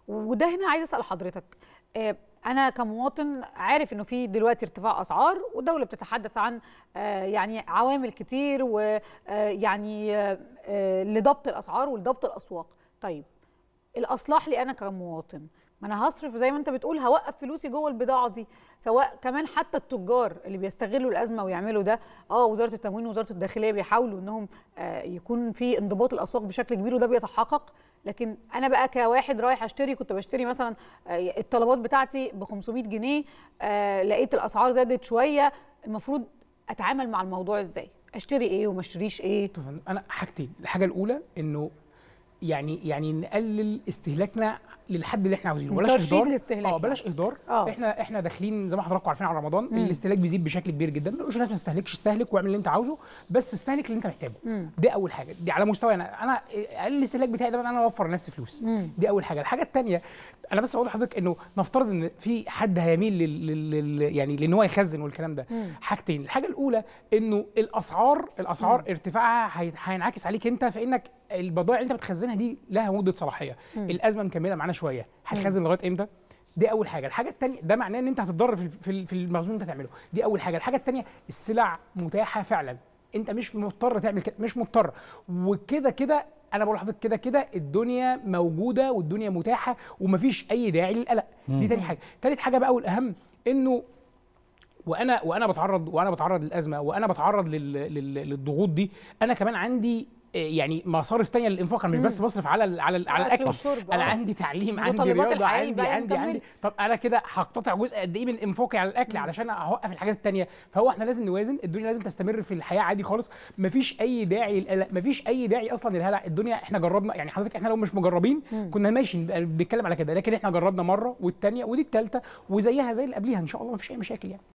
وده هنا عايز اسال حضرتك آه، انا كمواطن عارف انه في دلوقتي ارتفاع اسعار والدوله بتتحدث عن آه، يعني عوامل كتير ويعني لضبط الاسعار ولضبط الاسواق طيب الاصلاح لي انا كمواطن ما انا هصرف زي ما انت بتقول هوقف فلوسي جوه البضاعه دي سواء كمان حتى التجار اللي بيستغلوا الازمه ويعملوا ده اه وزاره التموين ووزاره الداخليه بيحاولوا انهم آه يكون في انضباط الاسواق بشكل كبير وده بيتحقق لكن انا بقى كواحد رايح اشتري كنت بشتري مثلا آه الطلبات بتاعتي ب 500 جنيه آه لقيت الاسعار زادت شويه المفروض اتعامل مع الموضوع ازاي اشتري ايه وما اشتريش ايه انا حاجتين الحاجه الاولى انه يعني يعني نقلل استهلاكنا للحد اللي احنا عاوزينه بلاش ترشيد اهدار الاستهلاك اه بلاش اهدار آه. احنا احنا داخلين زي ما حضراتكم عارفين على رمضان الاستهلاك بيزيد بشكل كبير جدا مش الناس ما تستهلكش استهلك واعمل اللي انت عاوزه بس استهلك اللي انت محتاجه دي اول حاجه دي على مستوى انا انا اقل الاستهلاك بتاعي ده انا اوفر لنفسي فلوس دي اول حاجه الحاجه الثانيه انا بس اقول لحضرتك انه نفترض ان في حد هيميل لل, لل... لل... يعني لان هو يخزن والكلام ده حاجتين الحاجه الاولى انه الاسعار الاسعار ارتفاعها هي- هينعكس عليك انت في انك البضائع اللي انت بتخزنها دي لها مده صلاحيه الازمه مكمله معانا شويه هتخزن لغايه امتى دي اول حاجه الحاجه الثانيه ده معناه ان انت هتتضرر في في في المخزون اللي انت هتعمله دي اول حاجه الحاجه الثانيه السلع متاحه فعلا انت مش مضطر تعمل كده مش مضطر وكده كده انا بقول لحضرتك كده كده الدنيا موجوده والدنيا متاحه ومفيش اي داعي للقلق دي تاني حاجه تالت حاجه بقى والاهم انه وانا وانا بتعرض وانا بتعرض للازمه وانا بتعرض لل... لل... للضغوط دي انا كمان عندي آه، يعني مصارف تانية للانفاق انا مش بس بصرف على ال على ال على الأكل الاكل والشرب، انا آه. عندي تعليم عندي متطلبات رياضه الحياة عندي الباقية عندي مكملة. عندي طب انا كده هقتطع جزء قد ايه من انفاقي على الاكل علشان اوقف الحاجات التانية فهو احنا لازم نوازن الدنيا لازم تستمر في الحياه عادي خالص مفيش اي داعي للقلق مفيش اي داعي اصلا للهلع الدنيا احنا جربنا يعني حضرتك احنا لو مش مجربين كنا ماشي نبقى بنتكلم على كده لكن احنا جربنا مره والتانية ودي التالتة وزيها زي اللي قبليها ان شاء الله مفيش اي مشاكل يعني